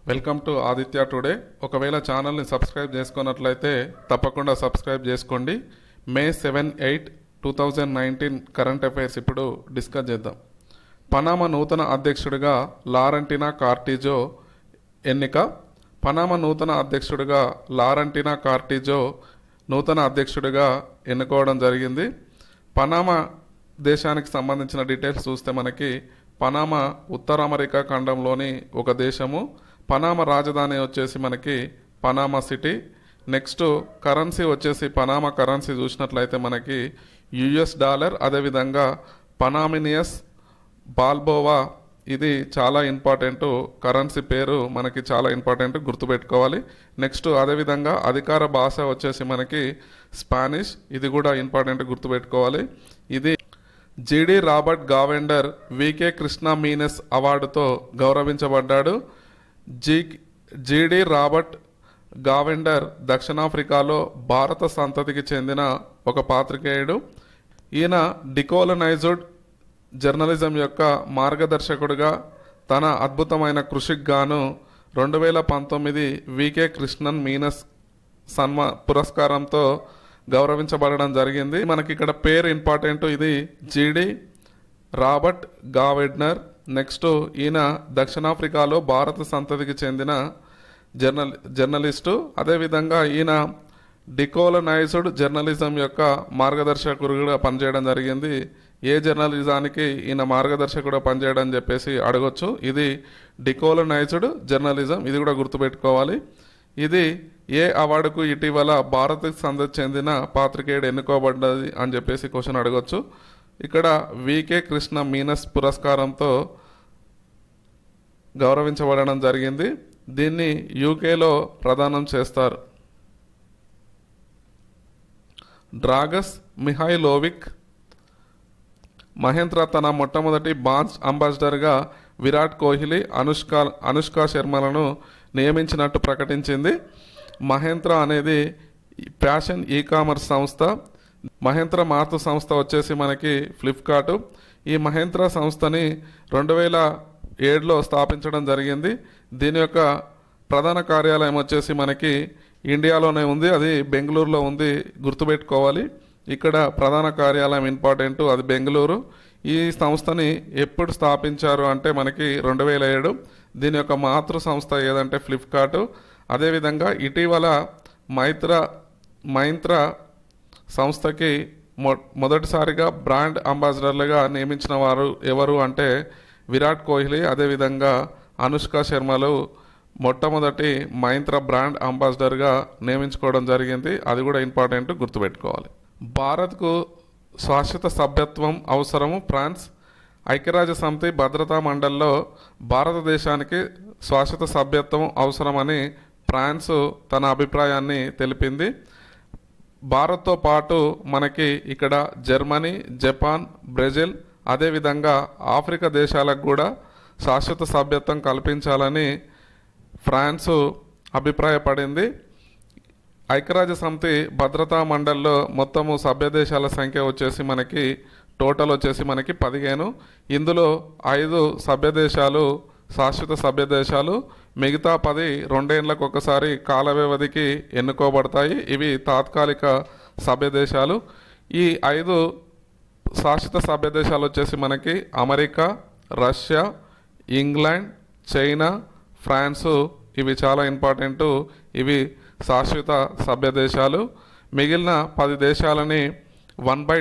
welcome to Aditya today ఒకవేళ ఛానల్ని subscribe చేసుకున్నట్లయితే తప్పకుండా సబ్స్క్రైబ్ చేసుకోండి May seven eight two thousand nineteen current affairs ఇప్పుడు డిస్కస్ చేద్దాం పనామా నూతన అధ్యక్షుడిగా లారంటినా కార్టిజో ఎన్నిక పనామా నూతన అధ్యక్షుడిగా లారంటినా కార్టిజో నూతన అధ్యక్షుడిగా ఎన్నుకోవడం జరిగింది పనామా దేశానికి సంబంధించిన డీటెయిల్స్ చూస్తే మనకి పనామా ఉత్తర అమెరికా ఖండంలోని ఒక దేశము పనామా రాజధాని వచ్చేసి మనకి పనామా సిటీ నెక్స్ట్ కరెన్సీ వచ్చేసి పనామా కరెన్సీ చూసినట్లయితే మనకి యుఎస్ డాలర్ అదేవిధంగా పనామినియస్ బాల్బోవా ఇది చాలా ఇంపార్టెంట్ కరెన్సీ పేరు మనకి చాలా ఇంపార్టెంట్ గుర్తుపెట్టుకోవాలి నెక్స్ట్ అదేవిధంగా అధికార భాష వచ్చేసి మనకి స్పానిష్ ఇది కూడా ఇంపార్టెంట్ గుర్తుపెట్టుకోవాలి ఇది GD Robert Govender VK Krishna Menon అవార్డుతో గౌరవించబడ్డాడు జి జిడి రాబర్ట్ గావెండర్ దక్షిణాఫ్రికాలో భారత సంతతికి చెందిన ఒక పాత్రికేయుడు ఈయన డికోలనైజ్డ్ జర్నలిజం యొక్క మార్గదర్శకుడిగా తన అద్భుతమైన కృషికి గాను రెండు వేల పంతొమ్మిది వికే కృష్ణన్ మీనస్ సన్మా పురస్కారంతో గౌరవించబడడం జరిగింది మనకి ఇక్కడ పేరు ఇంపార్టెంట్ ఇది జీడి రాబర్ట్ గావెడ్నర్ నెక్స్ట్ ఈయన దక్షిణాఫ్రికాలో భారత సంతతికి చెందిన జర్నల్ జర్నలిస్టు అదేవిధంగా ఈయన డికోలనైజ్డ్ జర్నలిజం యొక్క మార్గదర్శకుడుగా పనిచేయడం జరిగింది ఏ జర్నలిజానికి ఈయన మార్గదర్శకుడు పనిచేయడం చెప్పేసి అడగొచ్చు ఇది డికోలనైజ్డ్ జర్నలిజం ఇది కూడా గుర్తుపెట్టుకోవాలి ఇది ఏ అవార్డుకు ఇటీవల భారత్కి సంద చెందిన పాత్రికేయుడు ఎన్నుకోబడ్డది అని చెప్పేసి క్వశ్చన్ అడగొచ్చు ఇక్కడ వికే కృష్ణ మీనస్ పురస్కారంతో గౌరవించబడడం జరిగింది దీన్ని యూకేలో ప్రదానం చేస్తారు డ్రాగస్ మిహైలోవిక్ మహేంద్ర తన మొట్టమొదటి బాన్స్ అంబాసిడర్గా విరాట్ కోహ్లీ అనుష్క అనుష్క శర్మలను నియమించినట్టు ప్రకటించింది మహేంద్ర అనేది ఫ్యాషన్ ఈ కామర్స్ సంస్థ మహేంద్ర మార్తు సంస్థ వచ్చేసి మనకి ఫ్లిప్కార్ట్ ఈ మహేంద్ర సంస్థని రెండు వేల ఏడులో స్థాపించడం జరిగింది దీని యొక్క ప్రధాన కార్యాలయం వచ్చేసి మనకి ఇండియాలోనే ఉంది అది బెంగళూరులో ఉంది గుర్తుపెట్టుకోవాలి ఇక్కడ ప్రధాన కార్యాలయం ఇంపార్టెంట్ అది బెంగళూరు ఈ సంస్థని ఎప్పుడు స్థాపించారు అంటే మనకి రెండు వేల ఏడు దీని యొక్క మాతృ సంస్థ ఏదంటే ఫ్లిప్కార్ట్ అదేవిధంగా ఇటీవల మైత్ర మైంత్ర సంస్థకి మొ మొదటిసారిగా బ్రాండ్ అంబాసిడర్లుగా నియమించిన వారు ఎవరు అంటే విరాట్ కోహ్లీ అదేవిధంగా అనుష్క శర్మలు మొట్టమొదటి మైంత్ర బ్రాండ్ అంబాసిడర్గా నియమించుకోవడం జరిగింది అది కూడా ఇంపార్టెంట్ గుర్తుపెట్టుకోవాలి భారత్కు శాశ్వత సభ్యత్వం అవసరము ఫ్రాన్స్ ఐక్యరాజ్య సమితి భద్రతా మండలిలో భారతదేశానికి శాశ్వత సభ్యత్వం అవసరమని ఫ్రాన్స్ తన అభిప్రాయాన్ని తెలిపింది భారత్తో పాటు మనకి ఇక్కడ జర్మనీ జపాన్ బ్రెజిల్ అదేవిధంగా ఆఫ్రికా దేశాలకు కూడా శాశ్వత సభ్యత్వం కల్పించాలని ఫ్రాన్సు అభిప్రాయపడింది ఐక్యరాజ్య సమితి భద్రతా మండలిలో మొత్తము సభ్య దేశాల సంఖ్య వచ్చేసి మనకి టోటల్ వచ్చేసి మనకి పదిహేను ఇందులో ఐదు సభ్య దేశాలు శాశ్వత సభ్య దేశాలు మిగతా పది రెండేళ్లకు ఒకసారి కాల వ్యవధికి ఎన్నుకోబడతాయి ఇవి తాత్కాలిక సభ్య దేశాలు ఈ ఐదు శాశ్వత సభ్య దేశాలు వచ్చేసి మనకి America Russia England China France ఇవి చాలా ఇంపార్టెంట్ ఇవి శాశ్వత సభ్య దేశాలు మిగిలిన పది దేశాలని one by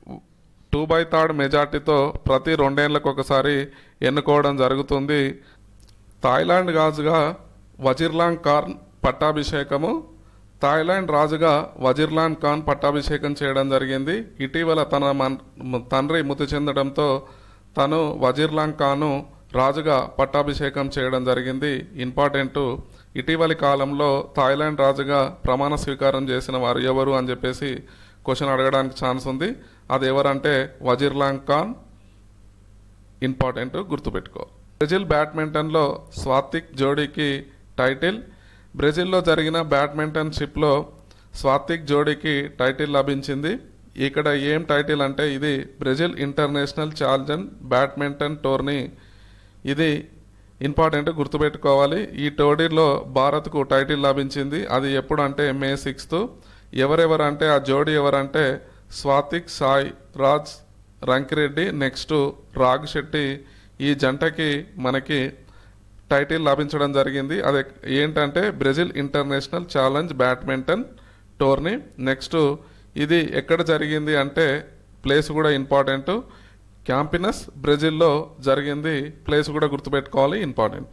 two by third మెజార్టీతో ప్రతి రెండేళ్లకు ఒకసారి ఎన్నుకోవడం జరుగుతుంది థాయిలాండ్ రాజుగా వజిర్లాంగ్ ఖాన్ పట్టాభిషేకము థాయిలాండ్ రాజుగా వజిర్లాన్ ఖాన్ పట్టాభిషేకం చేయడం జరిగింది ఇటీవల తన మన్ తండ్రి మృతి చెందడంతో తను వజిర్లాంగ్ ఖాను రాజుగా పట్టాభిషేకం చేయడం జరిగింది ఇంపార్టెంట్ ఇటీవలి కాలంలో థాయిలాండ్ రాజుగా ప్రమాణ స్వీకారం చేసిన వారు ఎవరు అని చెప్పేసి క్వశ్చన్ అడగడానికి ఛాన్స్ ఉంది అది ఎవరంటే వజిర్లాంగ్ ఖాన్ ఇంపార్టెంట్ గుర్తుపెట్టుకో బ్రెజిల్ బ్యాడ్మింటన్లో స్వాతిక్ జోడీకి టైటిల్ బ్రెజిల్లో జరిగిన బ్యాడ్మింటన్ షిప్లో స్వాతిక్ జోడీకి టైటిల్ లభించింది ఇక్కడ ఏం టైటిల్ అంటే ఇది Brazil international challenge badminton tourney ఇది ఇంపార్టెంట్ గుర్తుపెట్టుకోవాలి ఈ టోర్నీలో భారత్కు టైటిల్ లభించింది అది ఎప్పుడు అంటే మే సిక్స్త్ ఎవరెవరు అంటే ఆ జోడీ ఎవరంటే స్వాతిక్ సాయ్ రాజ్ రంకిరెడ్డి నెక్స్ట్ రాగ్ శెట్టి ఈ జంటకి మనకి టైటిల్ లభించడం జరిగింది అది ఏంటంటే Brazil international challenge badminton tourney next ఇది ఎక్కడ జరిగింది అంటే ప్లేస్ కూడా ఇంపార్టెంట్ క్యాంపినస్ బ్రెజిల్లో జరిగింది ప్లేస్ కూడా గుర్తుపెట్టుకోవాలి ఇంపార్టెంట్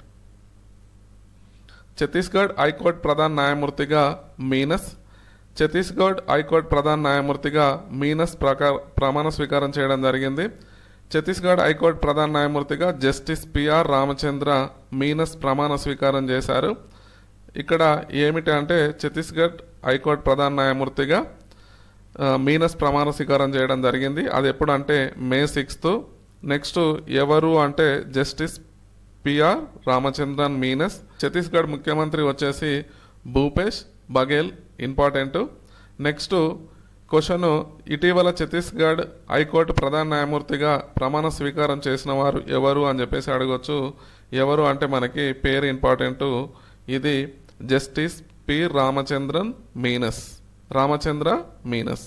ఛత్తీస్గఢ్ హైకోర్టు ప్రధాన న్యాయమూర్తిగా మీనస్ ఛత్తీస్గఢ్ హైకోర్టు ప్రధాన న్యాయమూర్తిగా మీనస్ ప్రకార ప్రమాణ స్వీకారం చేయడం జరిగింది ఛత్తీస్గఢ్ హైకోర్టు ప్రధాన న్యాయమూర్తిగా జస్టిస్ పిఆర్ రామచంద్ర మీనస్ ప్రమాణ స్వీకారం చేశారు ఇక్కడ ఏమిటి అంటే ఛత్తీస్గఢ్ హైకోర్టు ప్రధాన న్యాయమూర్తిగా ఆ, మీనస్ ప్రమాణ స్వీకారం చేయడం జరిగింది అది ఎప్పుడు అంటే మే సిక్స్త్ నెక్స్ట్ ఎవరు అంటే జస్టిస్ పిఆర్ రామచంద్రన్ మీనస్ ఛత్తీస్గఢ్ ముఖ్యమంత్రి వచ్చేసి Bhupesh Baghel important next question ఇటీవల ఛత్తీస్గఢ్ హైకోర్టు ప్రధాన న్యాయమూర్తిగా ప్రమాణ స్వీకారం చేసిన వారు ఎవరు అని చెప్పేసి అడగొచ్చు ఎవరు అంటే మనకి పేరు ఇంపార్టెంట్ ఇది జస్టిస్ పి రామచంద్రన్ మీనస్ రామచంద్ర మీనస్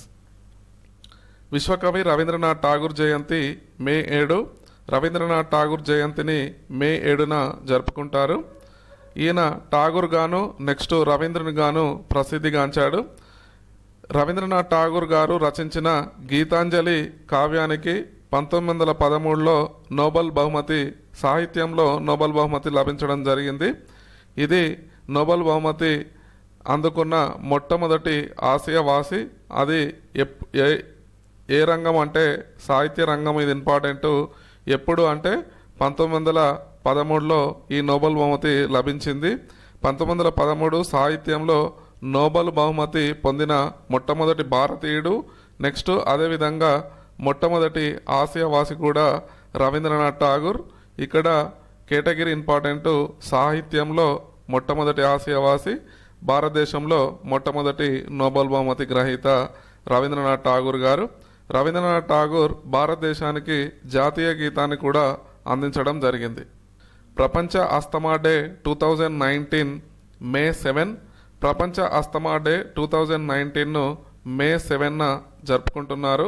విశ్వకవి రవీంద్రనాథ్ ఠాగూర్ జయంతి మే ఏడు రవీంద్రనాథ్ ఠాగూర్ జయంతిని మే ఏడున జరుపుకుంటారు ఈయన ఠాగూర్ గాను నెక్స్ట్ రవీంద్రుని గాను ప్రసిద్ధిగాంచాడు రవీంద్రనాథ్ ఠాగూర్ గారు రచించిన గీతాంజలి కావ్యానికి పంతొమ్మిది వందల పదమూడులో నోబెల్ బహుమతి సాహిత్యంలో నోబెల్ బహుమతి లభించడం జరిగింది ఇది నోబెల్ బహుమతి అందుకున్న మొట్టమొదటి ఆసియా వాసి అది ఎప్ ఏ ఏ రంగం అంటే సాహిత్య రంగం ఇది ఇంపార్టెంట్ ఎప్పుడు అంటే పంతొమ్మిది వందల పదమూడులో ఈ నోబెల్ బహుమతి లభించింది పంతొమ్మిది వందల పదమూడు సాహిత్యంలో నోబెల్ బహుమతి పొందిన మొట్టమొదటి భారతీయుడు నెక్స్ట్ అదేవిధంగా మొట్టమొదటి ఆసియా వాసి కూడా రవీంద్రనాథ్ ఠాగూర్ ఇక్కడ కేటగిరీ ఇంపార్టెంట్ సాహిత్యంలో మొట్టమొదటి ఆసియావాసి భారతదేశంలో మొట్టమొదటి నోబెల్ బహుమతి గ్రహీత రవీంద్రనాథ్ ఠాగూర్ గారు రవీంద్రనాథ్ ఠాగూర్ భారతదేశానికి జాతీయ గీతాన్ని కూడా అందించడం జరిగింది ప్రపంచ asthma day two thousand nineteen May seven ప్రపంచ అస్తమా డే టూ థౌజండ్ నైన్టీన్ను మే సెవెన్న జరుపుకుంటున్నారు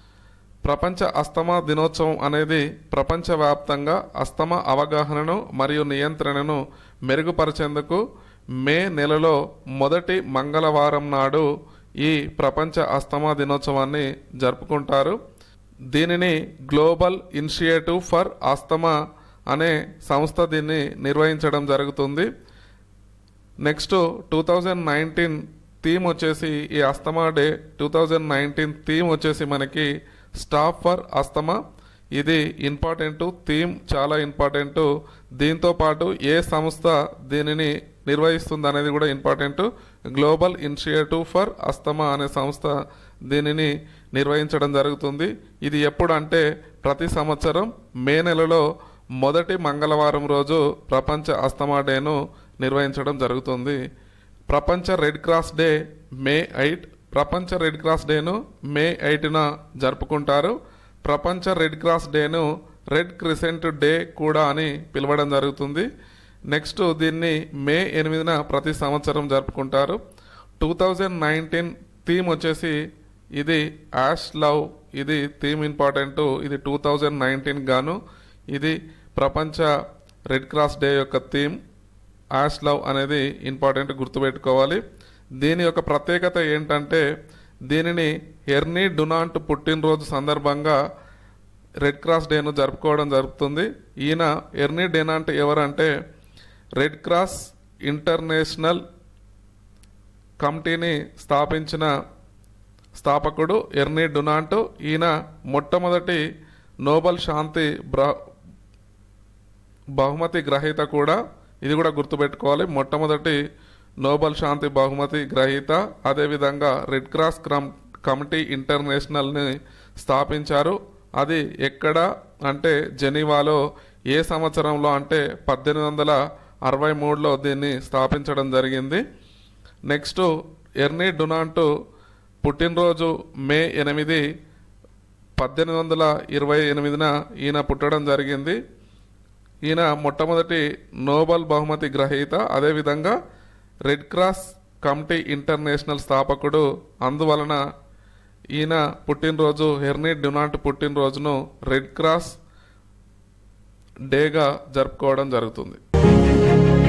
ప్రపంచ అస్తమా దినోత్సవం అనేది ప్రపంచవ్యాప్తంగా అస్తమా అవగాహనను మరియు నియంత్రణను మెరుగుపరిచేందుకు మే నెలలో మొదటి మంగళవారం నాడు ఈ ప్రపంచ అస్తమా దినోత్సవాన్ని జరుపుకుంటారు దీనిని గ్లోబల్ ఇనిషియేటివ్ ఫర్ ఆస్తమా అనే సంస్థ దీన్ని నిర్వహించడం జరుగుతుంది next two thousand nineteen theme వచ్చేసి ఈ asthma day two thousand nineteen theme వచ్చేసి మనకి స్టాప్ ఫర్ అస్తమా ఇది ఇంపార్టెంట్ థీమ్ చాలా ఇంపార్టెంట్ దీంతో పాటు ఏ సంస్థ దీనిని నిర్వహిస్తుంది అనేది కూడా important global initiative for asthma అనే సంస్థ దీనిని నిర్వహించడం జరుగుతుంది ఇది ఎప్పుడు అంటే ప్రతి సంవత్సరం మే నెలలో మొదటి మంగళవారం రోజు ప్రపంచ అస్తమా డేను నిర్వహించడం జరుగుతుంది ప్రపంచ red cross day May eight ప్రపంచ రెడ్ క్రాస్ డేను మే ఎయిట్న జరుపుకుంటారు ప్రపంచ రెడ్ క్రాస్ డేను రెడ్ క్రిసెంట్ డే కూడా అని పిలవడం జరుగుతుంది నెక్స్ట్ దీన్ని మే ఎనిమిదిన ప్రతి సంవత్సరం జరుపుకుంటారు టూ థౌజండ్ నైన్టీన్ థీమ్ వచ్చేసి ఇది యాష్ లవ్ ఇది థీమ్ ఇంపార్టెంట్ ఇది టూ థౌజండ్ నైన్టీన్ గాను ఇది ప్రపంచ రెడ్ క్రాస్ డే యొక్క థీమ్ యాష్ లవ్ అనేది ఇంపార్టెంట్ గుర్తుపెట్టుకోవాలి దీని యొక్క ప్రత్యేకత ఏంటంటే దీనిని ఎర్నీ డునాంట్ పుట్టినరోజు సందర్భంగా రెడ్ క్రాస్ డేను జరుపుకోవడం జరుగుతుంది ఈయన ఎర్నీ డెనాంట్ ఎవరంటే రెడ్ క్రాస్ ఇంటర్నేషనల్ కమిటీని స్థాపించిన స్థాపకుడు ఎర్నీ డునాంట్ ఈయన మొట్టమొదటి నోబెల్ శాంతి బ్ర బహుమతి గ్రహీత కూడా ఇది కూడా గుర్తుపెట్టుకోవాలి మొట్టమొదటి నోబెల్ శాంతి బహుమతి గ్రహీత అదేవిధంగా రెడ్ క్రాస్ క్రమ్ కమిటీ ఇంటర్నేషనల్ని స్థాపించారు అది ఎక్కడ అంటే జెనీవాలో ఏ సంవత్సరంలో అంటే పద్దెనిమిది వందల అరవై మూడులో దీన్ని స్థాపించడం జరిగింది నెక్స్ట్ ఎర్నీ డునాంటు పుట్టినరోజు మే ఎనిమిది పద్దెనిమిది వందల ఇరవై ఎనిమిదిన ఈయన పుట్టడం జరిగింది ఈయన మొట్టమొదటి నోబెల్ బహుమతి గ్రహీత అదేవిధంగా రెడ్ క్రాస్ కమిటీ ఇంటర్నేషనల్ స్థాపకుడు అందువలన ఈయన పుట్టినరోజు హెర్నీ డునాట్ పుట్టినరోజును రెడ్ క్రాస్ డేగా జరుపుకోవడం జరుగుతుంది